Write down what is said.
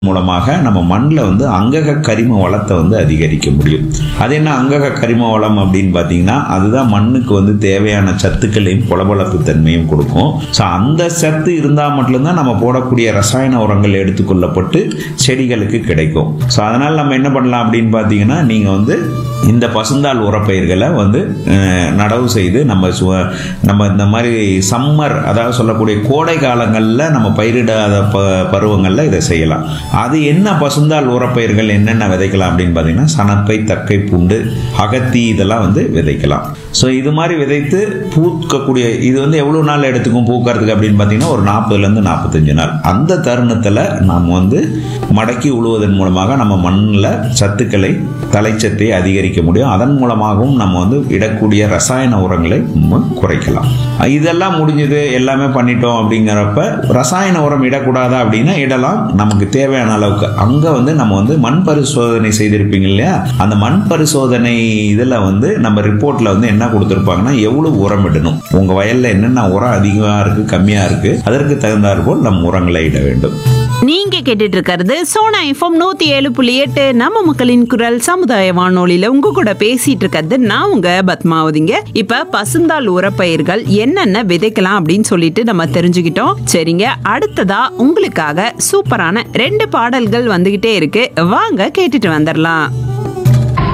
மூலமாக நம்ம மண்ணில் வந்து அங்கக கரிம வளத்தை வந்து அதிகரிக்க முடியும் அது என்ன அங்கக கரிம வளம் அப்படின்னு பார்த்தீங்கன்னா அதுதான் மண்ணுக்கு வந்து தேவையான சத்துக்களையும் பொலபொலப்பு தன்மையும் கொடுக்கும் ஸோ அந்த சத்து இருந்தால் மட்டும்தான் நம்ம போடக்கூடிய ரசாயன உரங்கள் எடுத்துக்கொள்ளப்பட்டு செடிகளுக்கு கிடைக்கும் ஸோ அதனால் நம்ம என்ன பண்ணலாம் அப்படின்னு பார்த்தீங்கன்னா நீங்கள் வந்து இந்த பசுந்தாள் உரப்பயிர்களை வந்து அஹ், நடவு செய்து நம்ம சுவ- நம்ம இந்த மாதிரி சம்மர் அதாவது சொல்லக்கூடிய கோடை காலங்களில் நம்ம பயிரிடாத ப பருவங்களில் இதை செய்யலாம் அது என்ன பசுந்தாள் உரப்பயிர்கள் என்னென்ன விதைக்கலாம் அப்படின்னு பார்த்தீங்கன்னா சணப்பை தக்கை பூண்டு அகத்தி இதெல்லாம் வந்து விதைக்கலாம் ஸோ இது மாதிரி விதைத்து பூக்கக்கூடிய இது வந்து எவ்வளோ நாள் எடுத்துக்கும் பூக்கறதுக்கு அப்படின்னு பார்த்தீங்கன்னா ஒரு நாற்பதுலேருந்து நாற்பத்தஞ்சு நாள் அந்த தருணத்தில் நாம் வந்து மடக்கி உழுவதன் மூலமாக நம்ம மண்ணில் சத்துக்களை தலைச்சத்தை அதிகரிக்க முடியும் அதன் மூலமாகவும் நம்ம வந்து இடக்கூடிய ரசாயன உரங்களை நம்ம குறைக்கலாம் இதெல்லாம் முடிஞ்சது எல்லாமே பண்ணிட்டோம் அப்படிங்கிறப்ப ரசாயன உரம் இடக்கூடாதா அப்படின்னா இடலாம் நமக்கு தேவையான அளவுக்கு அங்கே வந்து நம்ம வந்து மண் பரிசோதனை செய்திருப்பீங்க இல்லையா அந்த மண் பரிசோதனை இதில் வந்து நம்ம ரிப்போர்ட்டில் வந்து என்ன கொடுத்துருப்பாங்கன்னா எவ்வளவு உரம் இடணும் உங்கள் வயலில் என்னென்ன உரம் அதிகமாக இருக்குது கம்மியாக இருக்குது அதற்கு தகுந்தாற்போல் நம்ம உரங்களை இட வேண்டும் நீங்க கேட்டுட்டு இருக்கிறது சோனா எஃப்எம் நூத்தி ஏழு புள்ளி எட்டு நம்ம மக்களின் குரல் சமுதாய வானொலியில உங்க கூட பேசிட்டு இருக்கிறது நான் உங்க பத்மாவதிங்க இப்ப பசுந்தாள் உரப்பயிர்கள் என்னென்ன விதைக்கலாம் அப்படின்னு சொல்லிட்டு நம்ம தெரிஞ்சுக்கிட்டோம் சரிங்க அடுத்ததா உங்களுக்காக சூப்பரான ரெண்டு பாடல்கள் வந்துகிட்டே இருக்கு வாங்க கேட்டுட்டு வந்துடலாம்